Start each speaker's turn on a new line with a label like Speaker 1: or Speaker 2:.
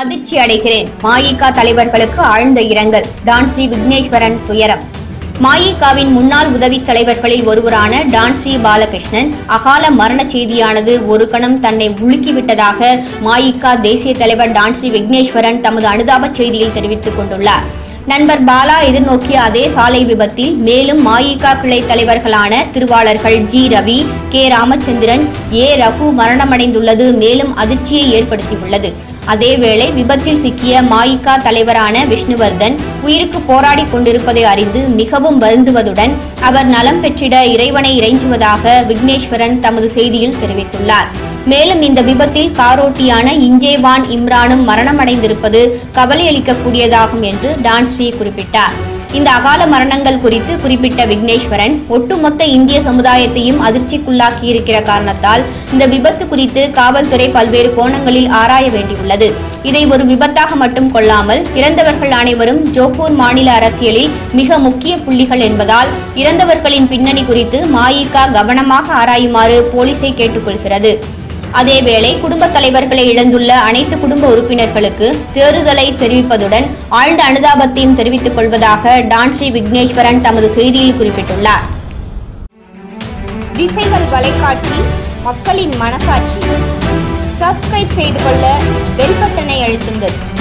Speaker 1: அதிர்ச்சி அடைகிறேன் மாயிகா தலைவர்களுக்கு ஆழ்ந்த இரங்கல் டான் ஸ்ரீ விக்னேஸ்வரன் துயரம் மாயிகாவின் முன்னாள் உதவித் தலைவர்களில் ஒருவரான டான் ஸ்ரீ பாலகிருஷ்ணன் அகால மரண செய்தியானது ஒரு கணம் தன்னை உலுக்கிவிட்டதாக மாயிகா தேசிய தலைவர் டான் ஸ்ரீ விக்னேஸ்வரன் தமது அனுதாப செய்தியில் தெரிவித்துக் கொண்டுள்ளார் நண்பர் பாலா எதிர்நோக்கிய அதே சாலை விபத்தில் மேலும் மாயிகா கிளை தலைவர்களான திருவாளர்கள் G Ravi K Ramachandran A Raghu மரணமடைந்துள்ளது மேலும் அதிர்ச்சியை ஏற்படுத்தியுள்ளது அதேவேளை விபத்தில் சிக்கிய மாயிகா தலைவரான விஷ்ணுவர்தன் உயிருக்கு போராடி கொண்டிருப்பதை அறிந்து மிகவும் வருந்துவதுடன் அவர் நலம் பெற்றிட இறைவனை இறைஞ்சுவதாக விக்னேஸ்வரன் தமது செய்தியில் தெரிவித்துள்ளார் மேலும் இந்த விபத்தில் காரோட்டியான இஞ்சேவான் இம்ரானும் மரணமடைந்திருப்பது கவலையளிக்கக்கூடியதாகும் என்று டான்ஸ்ரீ குறிப்பிட்டார் இந்த அகால மரணங்கள் குறித்து குறிப்பிட்ட விக்னேஸ்வரன் ஒட்டுமொத்த இந்திய சமுதாயத்தையும் அதிர்ச்சிக்குள்ளாக்கியிருக்கிற காரணத்தால் இந்த விபத்து குறித்து காவல்துறை பல்வேறு கோணங்களில் ஆராய வேண்டியுள்ளது இதை ஒரு விபத்தாக மட்டும் கொள்ளாமல் இறந்தவர்கள் அனைவரும் ஜோகூர் மாநில அரசியலில் மிக முக்கிய புள்ளிகள் என்பதால் இறந்தவர்களின் பின்னணி குறித்து மாயிகா கவனமாக ஆராயுமாறு போலீசை கேட்டுக்கொள்கிறது அதேவேளை குடும்பத் தலைவர்களை இழந்துள்ள அனைத்து குடும்ப உறுப்பினர்களுக்கு தேறுதலை தெரிவிப்பதுடன் ஆழ்ந்த அனுதாபத்தையும் தெரிவித்துக் கொள்வதாக டான்ஸ்ரீ விக்னேஸ்வரன் தமது செய்தியில் குறிப்பிட்டுள்ளார் திசைகள் வலைக்காட்சி மக்களின் மனசாட்சி சப்ஸ்கிரைப் செய்து கொள்ள பெல் பட்டனை அழுத்துங்கள்